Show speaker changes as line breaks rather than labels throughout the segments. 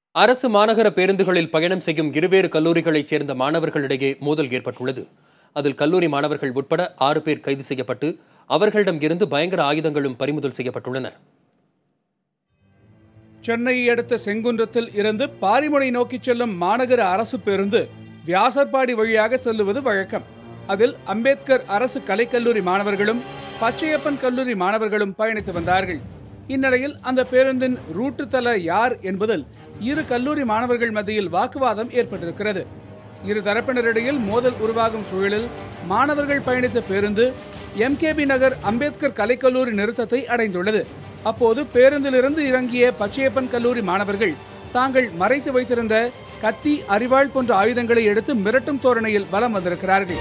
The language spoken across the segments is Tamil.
அரசு மாநகர பேருந்துகளில் பயணம் செய்யும் இருவேறு கல்லூரிகளைச் சேர்ந்த மாணவர்களிடையே மோதல் ஏற்பட்டுள்ளது அதில் கல்லூரி மாணவர்கள் உட்பட ஆறு பேர் கைது செய்யப்பட்டு அவர்களிடம் இருந்து பயங்கர ஆயுதங்களும் பறிமுதல் செய்யப்பட்டுள்ளன
சென்னையை அடுத்த செங்குன்றத்தில் இருந்து பாரிமுனை நோக்கி செல்லும் மாநகர அரசு பேருந்து வியாசர்பாடி வழியாக செல்லுவது வழக்கம் அதில் அம்பேத்கர் அரசு கலைக்கல்லூரி மாணவர்களும் பச்சையப்பன் கல்லூரி மாணவர்களும் பயணித்து வந்தார்கள் இந்நிலையில் அந்த பேருந்தின் ரூட்டு தல யார் என்பதில் இரு கல்லூரி மாணவர்கள் மத்தியில் வாக்குவாதம் ஏற்பட்டிருக்கிறது இரு தரப்பினரிடையில் மோதல் உருவாகும் சூழலில் மாணவர்கள் பயணித்த பேருந்து எம்கேபி நகர் அம்பேத்கர் கலைக்கல்லூரி நிறுத்தத்தை அடைந்துள்ளது அப்போது பேருந்திலிருந்து இறங்கிய பச்சையப்பன் கல்லூரி மாணவர்கள் தாங்கள் மறைத்து வைத்திருந்த கத்தி அரிவாள் போன்ற ஆயுதங்களை எடுத்து மிரட்டும் தோரணையில் வலம் வந்திருக்கிறார்கள்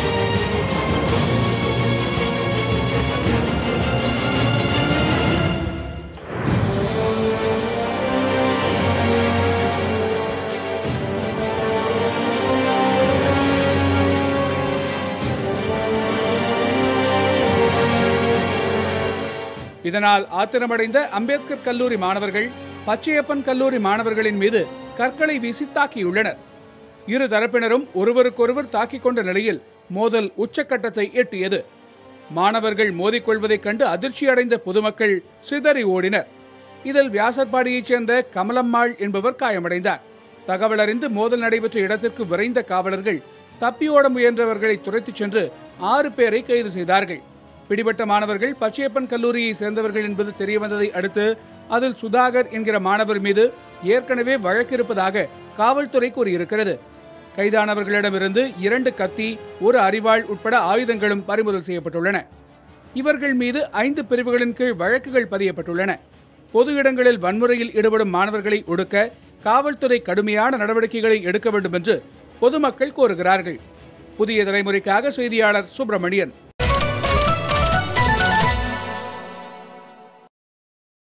இதனால் ஆத்திரமடைந்த அம்பேத்கர் கல்லூரி மாணவர்கள் பச்சையப்பன் கல்லூரி மாணவர்களின் மீது கற்களை வீசி தாக்கியுள்ளனர் இரு தரப்பினரும் ஒருவருக்கொருவர் தாக்கிக் கொண்ட நிலையில் மோதல் உச்சக்கட்டத்தை எட்டியது மாணவர்கள் மோதிக்கொள்வதைக் கண்டு அதிர்ச்சியடைந்த பொதுமக்கள் சிதறி ஓடினர் இதில் வியாசர்பாடியைச் சேர்ந்த கமலம்மாள் என்பவர் காயமடைந்தார் தகவல் அறிந்து மோதல் நடைபெற்ற இடத்திற்கு விரைந்த காவலர்கள் தப்பியோட முயன்றவர்களை துரைத்துச் சென்று ஆறு பேரை கைது செய்தார்கள் பிடிபட்ட மாணவர்கள் பச்சையப்பன் கல்லூரியை சேர்ந்தவர்கள் என்பது தெரியவந்ததை அடுத்து அதில் சுதாகர் என்கிற மாணவர் மீது ஏற்கனவே வழக்கு இருப்பதாக காவல்துறை கூறியிருக்கிறது கைதானவர்களிடமிருந்து இரண்டு கத்தி ஒரு அரிவாள் உட்பட ஆயுதங்களும் பறிமுதல் செய்யப்பட்டுள்ளன இவர்கள் மீது ஐந்து பிரிவுகளின் கீழ் வழக்குகள் பதியப்பட்டுள்ளன பொது இடங்களில் வன்முறையில் ஈடுபடும் மாணவர்களை ஒடுக்க காவல்துறை கடுமையான நடவடிக்கைகளை எடுக்க வேண்டும் என்று பொதுமக்கள் கோருகிறார்கள் புதிய தலைமுறைக்காக செய்தியாளர் சுப்பிரமணியன்